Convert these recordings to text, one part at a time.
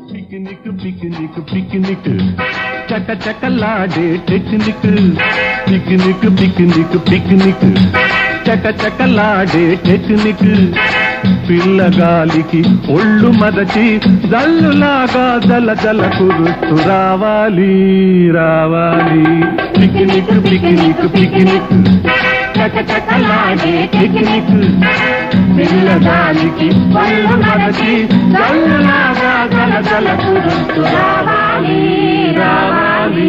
Picnic picnic picnic చక చకలాడే technique picnic picnic picnic చక చకలాడే టెక్నిక్ పిల్లగాలికి ఒళ్ళు మరచి జల్లులాగా జల జల కురుస్తూ రావాలి రావాలి పిక్నిక్ పిక్నిక్ పిక్నిక్ చక చకలాడే టెక్నిక్ పిల్లగాలికి ఒళ్ళు మరచి జల్లులాగా జల జల కురుస్తూ రావాలి రావాలి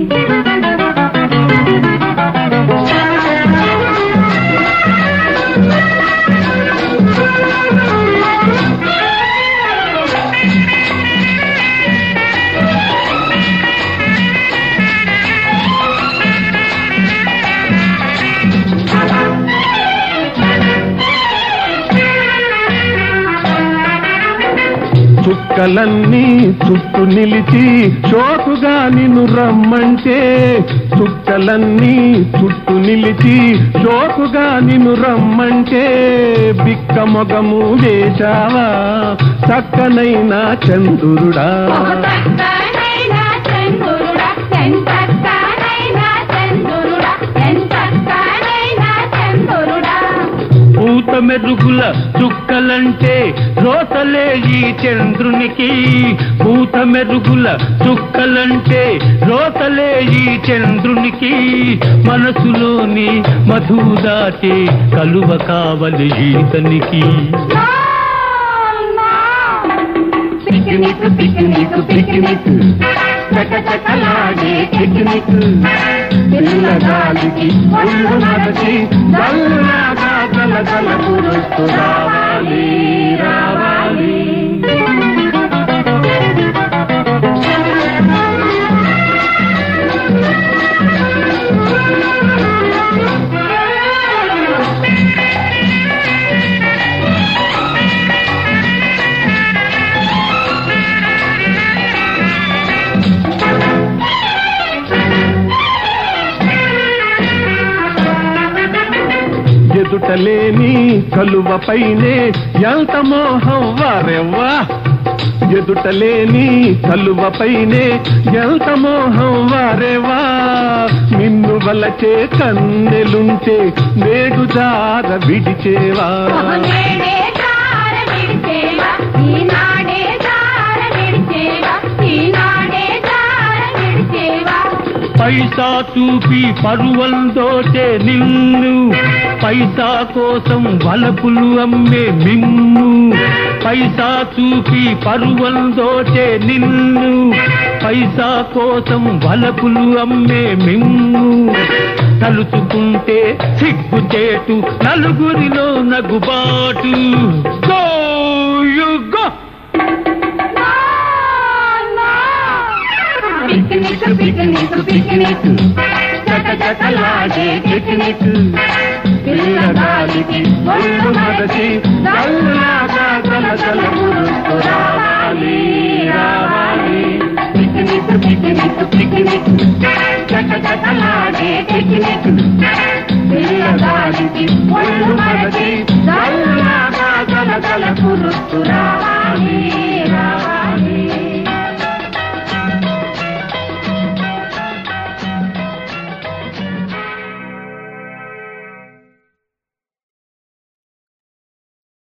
చుక్కలన్నీ చుట్టూ నిలిచి షోకుగా నిన్ను రమ్మంటే చుక్కలన్నీ చుట్టూ నిలిచి షోకుగా నిన్ను రమ్మంటే బిక్క మొగము వేశావా చక్కనైన చంద్రుడా ఒక చక్కనైన చంద్రుడా, ఎంచక్కనైన చంద్రుడా, ఎంచక్కనైన చంద్రుడా. పూత మెరుగుల చుక్కలంటే రోసలే ఈ చంద్రునికి పూత మెరుగుల చుక్కలంటే రోసలే ఈ చంద్రునికి మనసులోని మధు దాటి కలువ కావలి ఈతనికి నా, నా. పిక్నిక్ పిక్నిక్ పిక్నిక్ చక చకలాడే పిక్నిక్ పిల్లగాలికి ఒళ్ళు మరచి చల్లగా జల జల కురుస్తూ రావాలి రావాలి ఎదుటలేని కలువపైనే ఎంత మోహం వారెవ్వా ఎదుటలేని కలువపైనే ఎంత మోహం వారేవా నిన్ను వలచే కన్నెలుంటే నేడు జార విడిచేవా ఒక నేడే జార విడిచేవా, ఈనాడే జార విడిచేవా, ఈనాడే జార విడిచేవా. పైసా చూపి పరువం దోచే నిన్ను పైసా కోసం వలపులు అమ్మే మిన్ను పైసా చూపి పరువం దోచే నిన్ను పైసా కోసం వలపులు అమ్మే మిన్ను తలుచుకుంటే సిగ్గుచేటు నలుగురిలో నగుబాటు గో యు గో నా, నా. పిక్నిక్ పిక్నిక్ పిక్నిక్ చక చకలాడే పిక్నిక్ పిల్లగాలికి ఒళ్ళు మరచి చల్లగా జల జల కురుస్తూ రావాలి రావాలి పిక్నిక్ పిక్నిక్ పిక్నిక్ చక చకలాడే పిక్నిక్ పిల్లగాలికి ఒళ్ళు మరచి